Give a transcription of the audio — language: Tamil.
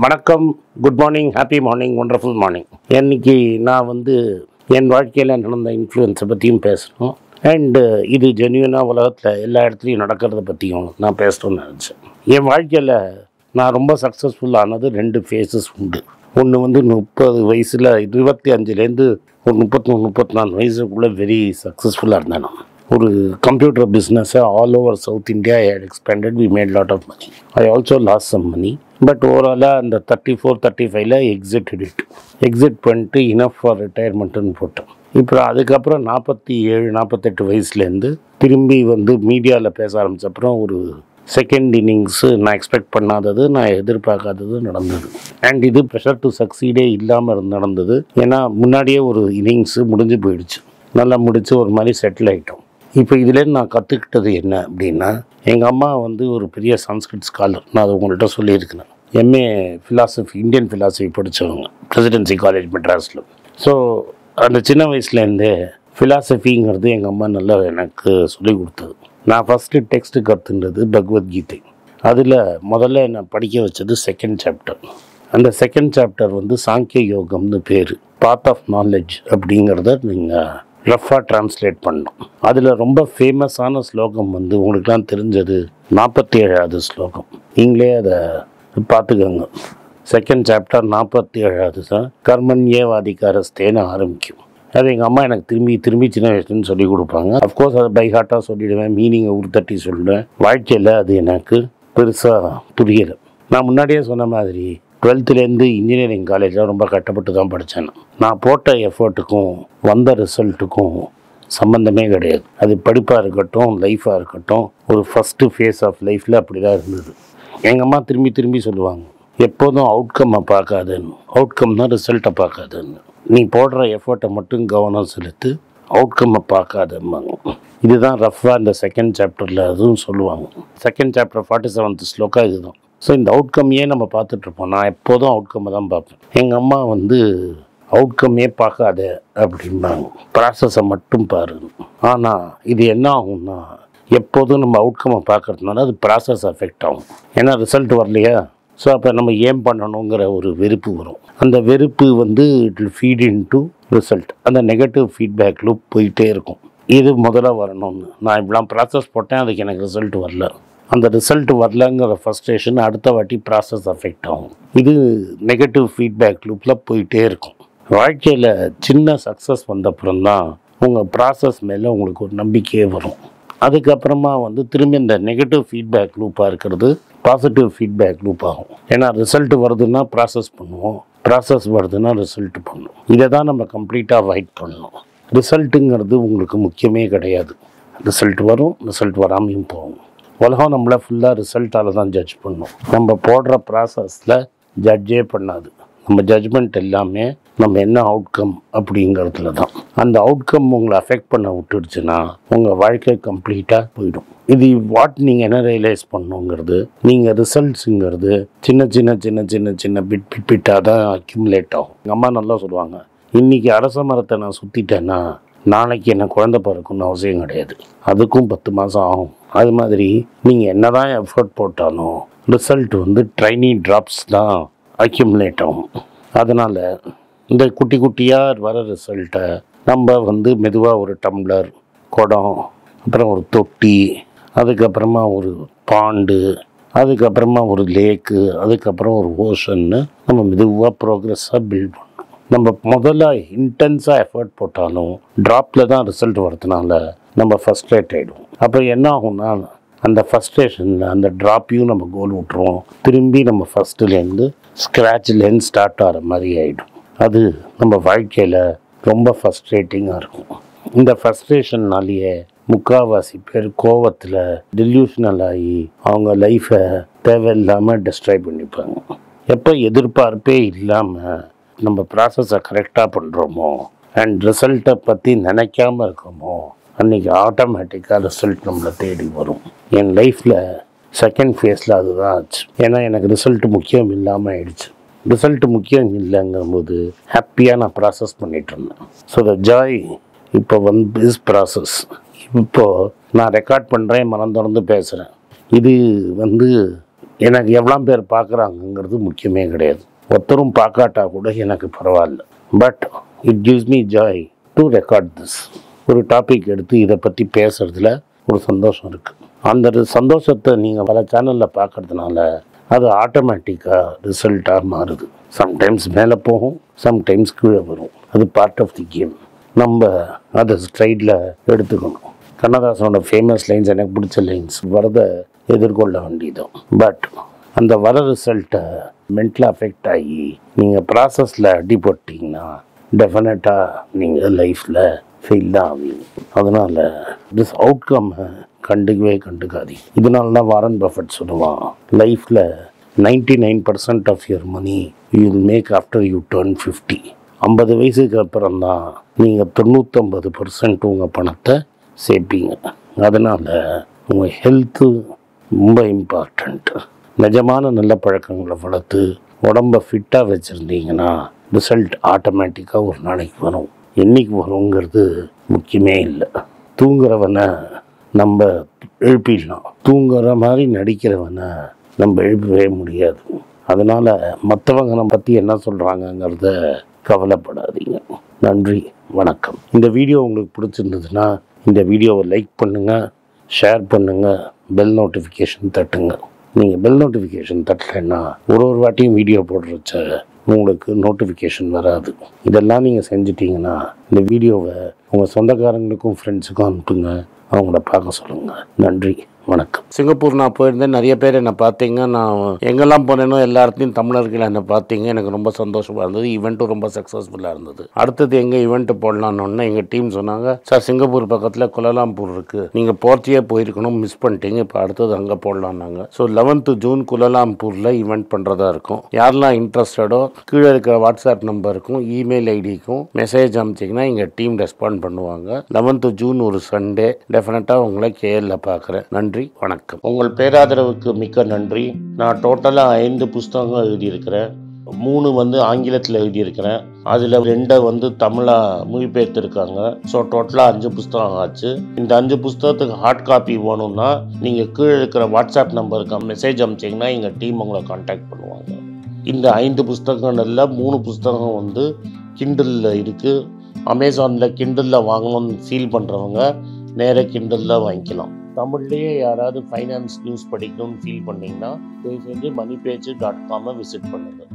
வணக்கம் good morning happy morning wonderful morning இன்னைக்கு நான் வந்து என் வாழ்க்கையில் நடந்த இன்ஃப்ளூயன்ஸை பற்றியும் பேசணும் அண்டு இது ஜென்யூனாக உலகத்தில் எல்லா இடத்துலையும் நடக்கிறத பற்றியும் நான் பேசணும்னு நினச்சேன் என் வாழ்க்கையில் நான் ரொம்ப சக்ஸஸ்ஃபுல் ஆனது ரெண்டு ஃபேஸஸ் உண்டு ஒன்று வந்து முப்பது வயசில் இருபத்தி அஞ்சுலேருந்து ஒரு முப்பத்தி முப்பத்தி நாலு வயசுக்குள்ளே வெரி சக்ஸஸ்ஃபுல்லாக இருந்தேன் நான் ஒரு கம்ப்யூட்டர் பிஸ்னஸை all over south India I had expanded we made lot of money I also lost some money but ஓவராலாக அந்த தேர்ட்டி ஃபோர் தேர்ட்டி ஃபைவ்ல எக்ஸிட் இட் எக்ஸிட் பண்ணிட்டு இனஃப் ஃபார் ரிட்டையர்மெண்ட்டுன்னு போட்டோம் இப்போ அதுக்கப்புறம் நாற்பத்தி ஏழு நாற்பத்தெட்டு வயசுலேருந்து திரும்பி வந்து மீடியாவில் பேச ஆரம்பிச்ச அப்புறம் ஒரு செகண்ட் இன்னிங்ஸு நான் எக்ஸ்பெக்ட் பண்ணாதது நான் எதிர்பார்க்காதது நடந்தது அண்ட் இது ப்ரெஷர் டு சக்சீடே இல்லாமல் நடந்தது ஏன்னா முன்னாடியே ஒரு இன்னிங்ஸு முடிஞ்சு போயிடுச்சு நல்லா முடிச்சு ஒரு மாதிரி செட்டில் ஆகிட்டோம் இப்போ இதுலேருந்து நான் கற்றுக்கிட்டது என்ன அப்படின்னா எங்கள் அம்மா வந்து ஒரு பெரிய சான்ஸ்கிரிட் ஸ்காலர் நான் அது உங்கள்கிட்ட சொல்லியிருக்கிறேன் எம்ஏ ஃபிலாசபி இந்தியன் ஃபிலாசபி படித்தவங்க பிரசிடென்சி காலேஜ் மெட்ராஸில் ஸோ அந்த சின்ன வயசுலேருந்தே ஃபிலாசபிங்கிறது எங்கள் அம்மா நல்லா எனக்கு சொல்லிக் கொடுத்தது நான் ஃபஸ்ட்டு டெக்ஸ்ட்டு கற்றுன்றது பகவத்கீதை அதில் முதல்ல நான் படிக்க வச்சது செகண்ட் சாப்டர் அந்த செகண்ட் சாப்டர் வந்து சாங்கிய யோகம்னு பேர் பாத் ஆஃப் நாலேஜ் அப்படிங்கிறத நீங்கள் ரஃபாக டிரான்ஸ்லேட் பண்ணோம் அதில் ரொம்ப ஃபேமஸான ஸ்லோகம் வந்து உங்களுக்குலாம் தெரிஞ்சது நாற்பத்தி ஏழாவது ஸ்லோகம் நீங்களே அதை பார்த்துக்கோங்க செகண்ட் சாப்டர் நாற்பத்தி ஏழாவது தான் கர்மன் ஏவாதிகாரஸ்தேன்னு ஆரம்பிக்கும் அது எங்கள் அம்மா எனக்கு திரும்பி திரும்பி சின்ன வயசுலேருந்து சொல்லி கொடுப்பாங்க அஃப்கோர்ஸ் அதை பை ஹார்ட்டாக சொல்லிடுவேன் மீனிங்கை உருத்தட்டி சொல்லுவேன் வாழ்க்கையில் அது எனக்கு பெருசாக புரியலை நான் முன்னாடியே சொன்ன மாதிரி டுவெல்த்துலேருந்து இன்ஜினியரிங் காலேஜில் ரொம்ப கஷ்டப்பட்டு தான் படித்தேன் நான் போட்ட எஃபர்ட்டுக்கும் வந்த ரிசல்ட்டுக்கும் சம்மந்தமே கிடையாது அது படிப்பாக இருக்கட்டும் லைஃபாக இருக்கட்டும் ஒரு ஃபஸ்ட்டு ஃபேஸ் ஆஃப் லைஃப்பில் அப்படி தான் இருந்தது எங்கள் அம்மா திரும்பி திரும்பி சொல்லுவாங்க எப்போதும் அவுட்கம்மை பார்க்காதன்னு அவுட்கம்னா ரிசல்ட்டை பார்க்காதன்னு நீ போடுற எஃபர்ட்டை மட்டும் கவனம் செலுத்து அவுட்கம்மை பார்க்காதம்பாங்க இதுதான் ரஃபாக இந்த செகண்ட் சாப்டரில் அதுவும் சொல்லுவாங்க second chapter forty seventh shloka இதுதான் ஸோ இந்த அவுட்கம்மையே நம்ம பார்த்துட்ருப்போம் நான் எப்போதும் அவுட்கம்மை தான் பார்ப்பேன் எங்கள் அம்மா வந்து அவுட்கம்மே பார்க்காத அப்படிம்பாங்க ப்ராசஸை மட்டும் பாரு ஆனால் இது என்ன ஆகும்னா எப்போதும் நம்ம அவுட்கம்மை பார்க்கறதுனால அது ப்ராசஸ் அஃபெக்ட் ஆகும் ஏன்னா ரிசல்ட் வரலையா ஸோ அப்போ நம்ம ஏன் பண்ணணுங்கிற ஒரு வெறுப்பு வரும் அந்த வெறுப்பு வந்து it will feed in to result அந்த நெகட்டிவ் ஃபீட்பேக் லூப் போயிட்டே இருக்கும் இது முதல்ல வரணும்னு நான் இப்படிலாம் ப்ராசஸ் போட்டேன் அதுக்கு எனக்கு ரிசல்ட் வரல அந்த ரிசல்ட் வரலங்கிற ஃபஸ்ட்ரேஷன் அடுத்த வாட்டி ப்ராசஸ் அஃபெக்ட் ஆகும் இது நெகட்டிவ் ஃபீட்பேக் லூப்பில் போயிட்டே இருக்கும் வாழ்க்கையில் சின்ன சக்ஸஸ் வந்தப்புறம் தான் உங்கள் ப்ராசஸ் மேலே உங்களுக்கு ஒரு நம்பிக்கையே வரும் அதுக்கப்புறமா வந்து திரும்பி இந்த நெகட்டிவ் ஃபீட்பேக் லூப்பாக இருக்கிறது பாசிட்டிவ் ஃபீட்பேக் லூப் ஆகும் ஏன்னா ரிசல்ட் வருதுன்னா ப்ராசஸ் பண்ணுவோம் ப்ராசஸ் வருதுன்னா ரிசல்ட் பண்ணுவோம் இதை தான் நம்ம கம்ப்ளீட்டாக அவாய்ட் பண்ணணும் ரிசல்ட்டுங்கிறது உங்களுக்கு முக்கியமே கிடையாது ரிசல்ட் வரும் ரிசல்ட் வராமையும் போகும் உலகம் நம்மளை ஃபுல்லாக ரிசல்ட்டால் தான் ஜட்ஜ் பண்ணும் நம்ம போடுற ப்ராசஸில் ஜட்ஜே பண்ணாது நம்ம ஜட்ஜ்மெண்ட் எல்லாமே நம்ம என்ன அவுட்கம் அப்படிங்கிறதுல தான் அந்த அவுட்கம் உங்களை அஃபெக்ட் பண்ண விட்டுடுச்சுன்னா உங்கள் வாழ்க்கை கம்ப்ளீட்டாக போயிடும் இது வாட் நீங்கள் என்ன ரியலைஸ் பண்ணுங்கிறது நீங்கள் ரிசல்ட்ஸுங்கிறது சின்ன சின்ன சின்ன சின்ன சின்ன பிட் பிட் பிட்டாக தான் அக்யூமுலேட் ஆகும் எங்கள் அம்மா நல்லா சொல்லுவாங்க இன்றைக்கி அரச மரத்தை நான் சுற்றிட்டேன்னா நாளைக்கு என்ன குழந்தை பிறக்கும்னு அவசியம் கிடையாது அதுக்கும் பத்து மாதம் ஆகும் அது மாதிரி நீங்கள் என்ன தான் எஃபர்ட் போட்டாலும் ரிசல்ட் வந்து ட்ரைனி ட்ராப்ஸ் தான் அக்யூமுலேட் ஆகும் அதனால் இந்த குட்டி குட்டியாக வர ரிசல்ட்டை நம்ம வந்து மெதுவாக ஒரு டம்ளர் குடம் அப்புறம் ஒரு தொட்டி அதுக்கப்புறமா ஒரு பாண்டு அதுக்கப்புறமா ஒரு லேக்கு அதுக்கப்புறம் ஒரு ஓஷன்னு நம்ம மெதுவாக ப்ரோக்ரெஸ்ஸாக பில்ட் பண்ணணும் நம்ம முதல்ல இன்டென்ஸாக எஃபர்ட் போட்டாலும் ட்ராப்பில் தான் ரிசல்ட் வரதுனால நம்ம ஃபஸ்ட்ரேட் ஆகிடுவோம் அப்போ என்ன ஆகும்னா அந்த ஃபஸ்ட்ரேஷனில் அந்த ட்ராப்பையும் நம்ம கோல் விட்டுருவோம் திரும்பி நம்ம ஃபஸ்ட்டுலேருந்து ஸ்க்ராட்ச்லேருந்து ஸ்டார்ட் ஆகிற மாதிரி ஆகிடும் அது நம்ம வாழ்க்கையில் ரொம்ப ஃபஸ்ட்ரேட்டிங்காக இருக்கும் இந்த ஃபஸ்ட்ரேஷன்னாலேயே முக்காவாசி பேர் கோவத்தில் டெல்யூஷனல் ஆகி அவங்க லைஃப்பை தேவையில்லாமல் டிஸ்ட்ராய் பண்ணிப்பாங்க எப்போ எதிர்பார்ப்பே இல்லாமல் நம்ம ப்ராசஸை கரெக்டாக பண்ணுறோமோ அண்ட் ரிசல்ட்டை பற்றி நினைக்காம இருக்கோமோ அன்றைக்கி ஆட்டோமேட்டிக்காக ரிசல்ட் நம்மளை தேடி வரும் என் லைஃப்பில் செகண்ட் ஃபேஸில் அதுதான் ஆச்சு ஏன்னா எனக்கு ரிசல்ட் முக்கியம் இல்லாமல் ஆயிடுச்சு ரிசல்ட் முக்கியம் இல்லைங்கும்போது ஹாப்பியாக நான் ப்ராசஸ் பண்ணிட்டு இருந்தேன் ஸோ த ஜாய் இப்போ வந்து இஸ் ப்ராசஸ் இப்போது நான் ரெக்கார்ட் பண்ணுறேன் மனம் திறந்து பேசுகிறேன் இது வந்து எனக்கு எவ்வளோ பேர் பார்க்குறாங்கங்கிறது முக்கியமே கிடையாது ஒருத்தரும் பார்க்காட்டா கூட எனக்கு பரவாயில்ல but it gives me joy to record this ஒரு டாபிக் எடுத்து இதை பற்றி பேசுறதுல ஒரு சந்தோஷம் இருக்குது அந்த ரி- சந்தோஷத்தை நீங்கள் பல சேனலில் பார்க்கறதுனால அது ஆட்டோமேட்டிக்காக ரிசல்ட்டாக மாறுது சம்டைம்ஸ் மேலே போகும் சம்டைம்ஸ் கீழே வரும் அது பார்ட் ஆஃப் தி கேம் நம்ம அதை ஸ்ட்ரைடில் எடுத்துக்கணும் கண்ணதாசனோட ஃபேமஸ் லைன்ஸ் எனக்கு பிடிச்ச லைன்ஸ் வரதை எதிர்கொள்ள வேண்டியதும் பட் அந்த வர ரிசல்ட்டை மென்டலாக அஃபெக்ட் ஆகி நீங்கள் ப்ராசஸில் அடிபட்டிங்கன்னா டெஃபினட்டாக நீங்கள் லைஃப்பில் ஃபெயில் தான் ஆவீங்க அதனால் திஸ் அவுட்கம்மை கண்டுக்கவே கண்டுக்காதீங்க இதனால தான் வாரன் பஃபட் சொல்லுவான் லைஃப்பில் ninety nine percent of your money you will make after you turn fifty ஐம்பது வயசுக்கு அப்புறம் தான் நீங்கள் தொண்ணூற்றம்பது பர்சன்ட் உங்கள் பணத்தை சேர்ப்பீங்க அதனால் உங்கள் ஹெல்த்து ரொம்ப இம்பார்ட்டண்ட் நிஜமான நல்ல பழக்கங்களை வளர்த்து உடம்ப ஃபிட்டாக வச்சுருந்தீங்கன்னா ரிசல்ட் ஆட்டோமேட்டிக்காக ஒரு நாளைக்கு வரும் என்னைக்கு வருங்கிறது முக்கியமே இல்லை தூங்குறவனை நம்ம எழுப்பிடலாம் தூங்குற மாதிரி நடிக்கிறவனை நம்ம எழுப்பவே முடியாது அதனால் மற்றவங்க நம்ம பற்றி என்ன சொல்கிறாங்கங்கிறத கவலைப்படாதீங்க நன்றி வணக்கம் இந்த வீடியோ உங்களுக்கு பிடிச்சிருந்ததுன்னா இந்த வீடியோவை லைக் பண்ணுங்கள் ஷேர் பண்ணுங்கள் பெல் நோட்டிஃபிகேஷன் தட்டுங்க நீங்கள் பெல் நோட்டிஃபிகேஷன் தட்டலைன்னா ஒரு ஒரு வாட்டியும் வீடியோ போடுறச்ச உங்களுக்கு நோட்டிஃபிகேஷன் வராது இதெல்லாம் நீங்கள் செஞ்சிட்டிங்கன்னா இந்த வீடியோவை உங்கள் சொந்தக்காரங்களுக்கும் ஃப்ரெண்ட்ஸுக்கும் அனுப்புங்க அவங்கள பார்க்க சொல்லுங்கள் நன்றி வணக்கம் சிங்கப்பூர் நான் போயிருந்தேன் நிறைய பேர் என்னை பார்த்தீங்க நான் எங்கெல்லாம் போனேனோ எல்லா இடத்துலையும் தமிழர்கள் என்னை பார்த்தீங்க எனக்கு ரொம்ப சந்தோஷமாக இருந்தது ஈவெண்ட்டும் ரொம்ப சக்ஸஸ்ஃபுல்லாக இருந்தது அடுத்தது எங்கே ஈவெண்ட்டு போடலான்னு எங்கள் டீம் சொன்னாங்க சார் சிங்கப்பூர் பக்கத்தில் குலலாம்பூர் இருக்குது நீங்கள் போர்த்தியே போயிருக்கணும் மிஸ் பண்ணிட்டீங்க இப்போ அடுத்தது அங்கே போடலான்னாங்க ஸோ லெவன்த்து ஜூன் குலலாம்பூரில் ஈவெண்ட் பண்ணுறதா இருக்கும் யாரெல்லாம் இன்ட்ரெஸ்டடோ கீழே இருக்கிற வாட்ஸ்அப் நம்பருக்கும் இமெயில் ஐடிக்கும் மெசேஜ் அனுப்பிச்சிங்கன்னா எங்கள் டீம் ரெஸ்பாண்ட் பண்ணுவாங்க லெவன்த்து ஜூன் ஒரு சண்டே டெஃபினட்டாக உங்களை கேஎல்ல பார்க்குறேன் நன்றி வணக்கம் உங்கள் பேராதரவுக்கு மிக்க நன்றி நான் டோட்டலாக ஐந்து புஸ்தகங்கள் எழுதியிருக்கிறேன் மூணு வந்து ஆங்கிலத்தில் எழுதியிருக்கிறேன் அதில் ரெண்டை வந்து தமிழாக மொழிபெயர்த்திருக்காங்க ஸோ டோட்டலாக அஞ்சு புஸ்தகம் ஆச்சு இந்த அஞ்சு புஸ்தகத்துக்கு ஹார்ட் காப்பி வேணும்னா நீங்கள் கீழே இருக்கிற வாட்ஸ்அப் நம்பருக்கு மெசேஜ் அனுப்பிச்சிங்கன்னா எங்கள் டீம் உங்களை காண்டாக்ட் பண்ணுவாங்க இந்த ஐந்து புஸ்தகங்கள்ல மூணு புஸ்தகம் வந்து கிண்டலில் இருக்குது அமேசானில் கிண்டலில் வாங்கணும்னு ஃபீல் பண்ணுறவங்க நேராக கிண்டலில் வாங்கிக்கலாம் தமிழ்லேயே யாராவது ஃபைனான்ஸ் நியூஸ் படிக்கணும்னு ஃபீல் பண்ணீங்கன்னா தயவு செஞ்சு மணி பேஜ் டாட் காமை விசிட் பண்ணுங்கள்